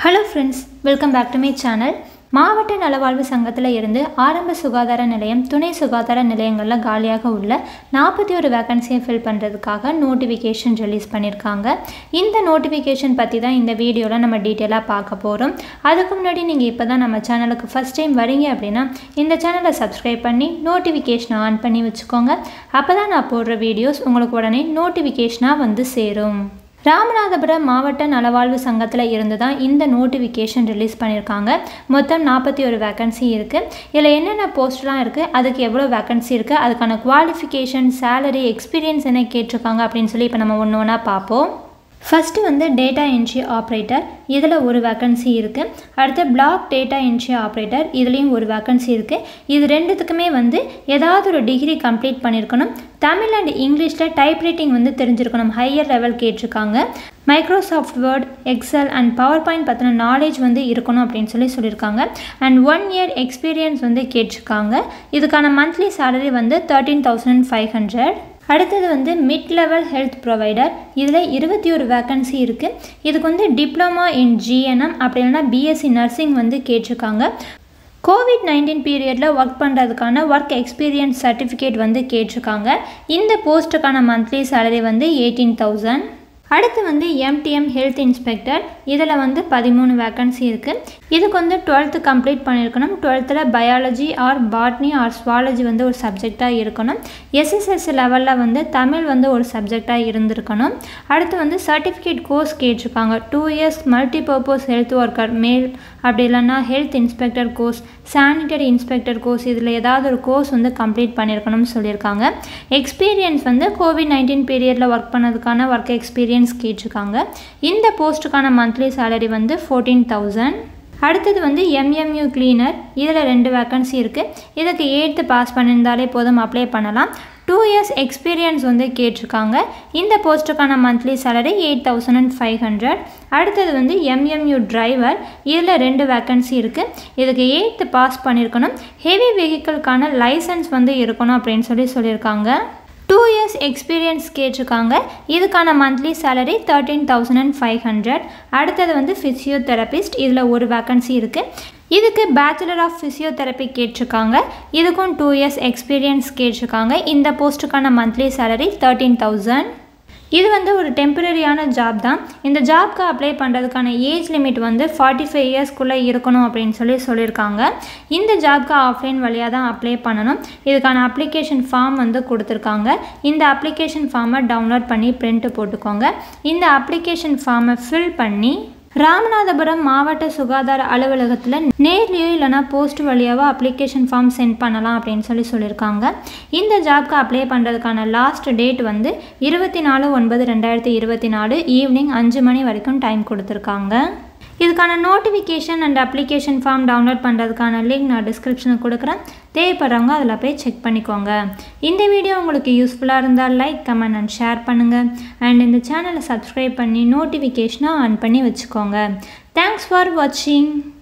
hello friends welcome back to my channel மாவட்ட நலவாழ்வு சங்கத்தில் இருந்து ஆரம்ப சுகாதார நிலையம் துணை சுகாதார நிலையங்களில் காலியாக உள்ள நாற்பத்தி ஒரு வேக்கன்சியை ஃபில் பண்ணுறதுக்காக நோட்டிஃபிகேஷன் ரிலீஸ் பண்ணியிருக்காங்க இந்த நோட்டிஃபிகேஷன் பற்றி தான் இந்த வீடியோவில் நம்ம டீட்டெயிலாக பார்க்க போகிறோம் அதுக்கு முன்னாடி நீங்கள் இப்போ தான் நம்ம சேனலுக்கு ஃபஸ்ட் டைம் வரீங்க அப்படின்னா இந்த சேனலை சப்ஸ்கிரைப் பண்ணி நோட்டிஃபிகேஷனை ஆன் பண்ணி வச்சுக்கோங்க அப்போ தான் நான் போடுற வீடியோஸ் உங்களுக்கு உடனே நோட்டிஃபிகேஷனாக வந்து சேரும் ராமநாதபுரம் மாவட்ட நலவாழ்வு சங்கத்தில் இருந்து தான் இந்த நோட்டிஃபிகேஷன் ரிலீஸ் பண்ணியிருக்காங்க மொத்தம் நாற்பத்தி ஒரு வேக்கன்சி இருக்குது இதில் என்னென்ன போஸ்ட்லாம் இருக்குது அதுக்கு எவ்வளோ வேக்கன்சி இருக்குது அதுக்கான குவாலிஃபிகேஷன் சேலரி எக்ஸ்பீரியன்ஸ் என்ன கேட்டிருக்காங்க அப்படின்னு சொல்லி இப்போ நம்ம ஒன்று ஒன்றா பார்ப்போம் ஃபஸ்ட்டு வந்து டேட்டா என்ட்ரி ஆப்ரேட்டர் இதில் ஒரு வேக்கன்சி இருக்குது அடுத்து பிளாக் டேட்டா என்ட்ரி ஆப்ரேட்டர் இதுலேயும் ஒரு வேக்கன்சி இருக்குது இது ரெண்டுத்துக்குமே வந்து ஏதாவது ஒரு டிகிரி கம்ப்ளீட் பண்ணியிருக்கணும் தமிழ் அண்ட் இங்கிலீஷில் டைப் ரைட்டிங் வந்து தெரிஞ்சிருக்கணும் ஹையர் லெவல் கேட்டிருக்காங்க Microsoft Word Excel and PowerPoint பற்றின நாலேஜ் வந்து இருக்கணும் அப்படின்னு சொல்லி சொல்லியிருக்காங்க அண்ட் ஒன் இயர் எக்ஸ்பீரியன்ஸ் வந்து கேட்டிருக்காங்க இதுக்கான மந்த்லி சேலரி வந்து தேர்ட்டீன் தௌசண்ட் ஃபைவ் ஹண்ட்ரட் அடுத்தது வந்து மிட் லெவல் ஹெல்த் ப்ரொவைடர் இதில் இருபத்தி ஒரு வேக்கன்சி இருக்குது இதுக்கு வந்து டிப்ளமா இன் ஜிஎன்எம் அப்படி இல்லைனா பிஎஸ்சி நர்சிங் வந்து கேட்டிருக்காங்க கோவிட் நைன்டீன் பீரியடில் ஒர்க் பண்ணுறதுக்கான ஒர்க் எக்ஸ்பீரியன்ஸ் சர்டிஃபிகேட் வந்து கேட்டிருக்காங்க இந்த போஸ்ட்டுக்கான மந்த்லி சேலரி வந்து எயிட்டீன் தௌசண்ட் அடுத்து வந்து எம்டிஎம் ஹெல்த் இன்ஸ்பெக்டர் இதில் வந்து பதிமூணு வேக்கன்சி இருக்குது இதுக்கு வந்து டுவெல்த்து கம்ப்ளீட் பண்ணியிருக்கணும் டுவெல்த்தில் biology or botany or zoology வந்து ஒரு சப்ஜெக்டாக இருக்கணும் எஸ்எஸ்எஸ் லெவலில் வந்து தமிழ் வந்து ஒரு சப்ஜெக்டாக இருந்திருக்கணும் அடுத்து வந்து சர்டிஃபிகேட் கோர்ஸ் கேட்டிருக்காங்க two years multi purpose health worker male அப்படி இல்லைன்னா health inspector course sanitary inspector course இதில் ஏதாவது ஒரு கோர்ஸ் வந்து கம்ப்ளீட் பண்ணியிருக்கணும்னு சொல்லியிருக்காங்க எக்ஸ்பீரியன்ஸ் வந்து கோவிட் நைன்டீன் பீரியடில் ஒர்க் பண்ணதுக்கான ஒர்க் எக்ஸ்பீரியன்ஸ் கேட்டிருக்காங்க இந்த போஸ்ட்டுக்கான மந்த்லி சேலரி வந்து ஃபோர்டீன் தௌசண்ட் அடுத்தது வந்து எம்எம்யூ கிளீனர் இதில் ரெண்டு வேக்கன்சி இருக்குது இதுக்கு எயித்து பாஸ் பண்ணியிருந்தாலே போதும் அப்ளை பண்ணலாம் டூ இயர்ஸ் எக்ஸ்பீரியன்ஸ் வந்து கேட்டிருக்காங்க இந்த போஸ்ட்டுக்கான monthly salary eight thousand and five hundred அடுத்தது வந்து எம்எம்யூ டிரைவர் இதில் ரெண்டு வேக்கன்சி இருக்குது இதுக்கு எயித்து பாஸ் பண்ணியிருக்கணும் ஹெவி வெஹிக்கிள்கான லைசன்ஸ் வந்து இருக்கணும் அப்படின்னு சொல்லி சொல்லியிருக்காங்க டூ இயர்ஸ் எக்ஸ்பீரியன்ஸ் கேட்டிருக்காங்க இதுக்கான monthly salary thirteen thousand and five hundred அடுத்தது வந்து ஃபிசியோதெரபிஸ்ட் இதில் ஒரு வேக்கன்சி இருக்குது இதுக்கு பேச்சுலர் ஆஃப் ஃபிசியோதெரப்பி கேட்டிருக்காங்க இதுக்கும் டூ இயர்ஸ் எக்ஸ்பீரியன்ஸ் கேட்டிருக்காங்க இந்த போஸ்ட்டுக்கான மந்த்லி சேலரி தேர்ட்டீன் தௌசண்ட் இது வந்து ஒரு டெம்பரரியான ஜாப் தான் இந்த ஜாப்க்கு அப்ளை பண்ணுறதுக்கான ஏஜ் லிமிட் வந்து ஃபார்ட்டி ஃபைவ் இயர்ஸ்க்குள்ளே இருக்கணும் அப்படின்னு சொல்லி சொல்லியிருக்காங்க இந்த ஜாப்க்கு ஆஃப்லைன் வழியாக தான் அப்ளை பண்ணணும் இதுக்கான அப்ளிகேஷன் ஃபார்ம் வந்து கொடுத்துருக்காங்க இந்த அப்ளிகேஷன் ஃபார்மை டவுன்லோட் பண்ணி பிரிண்ட்டு போட்டுக்கோங்க இந்த அப்ளிகேஷன் ஃபார்மை ஃபில் பண்ணி ராமநாதபுரம் மாவட்ட சுகாதார அலுவலகத்தில் நேர்லேயோ இல்லைனா போஸ்ட் வழியாவோ அப்ளிகேஷன் ஃபார்ம் சென்ட் பண்ணலாம் அப்படின்னு சொல்லி சொல்லியிருக்காங்க இந்த ஜாப்க்கு அப்ளை பண்ணுறதுக்கான லாஸ்ட் டேட் வந்து இருபத்தி நாலு ஒன்பது ரெண்டாயிரத்தி இருபத்தி நாலு ஈவினிங் அஞ்சு மணி வரைக்கும் டைம் கொடுத்துருக்காங்க இதுக்கான notification and application form download பண்ணுறதுக்கான லிங்க் நான் டிஸ்கிரிப்ஷனில் கொடுக்குறேன் தேவைப்படுறவங்க அதில் போய் செக் பண்ணிக்கோங்க இந்த வீடியோ உங்களுக்கு யூஸ்ஃபுல்லாக இருந்தால் லைக் கமெண்ட் அண்ட் ஷேர் பண்ணுங்கள் அண்ட் இந்த சேனலை சப்ஸ்கிரைப் பண்ணி நோட்டிஃபிகேஷனை ஆன் பண்ணி வச்சுக்கோங்க தேங்க்ஸ் ஃபார் வாட்சிங்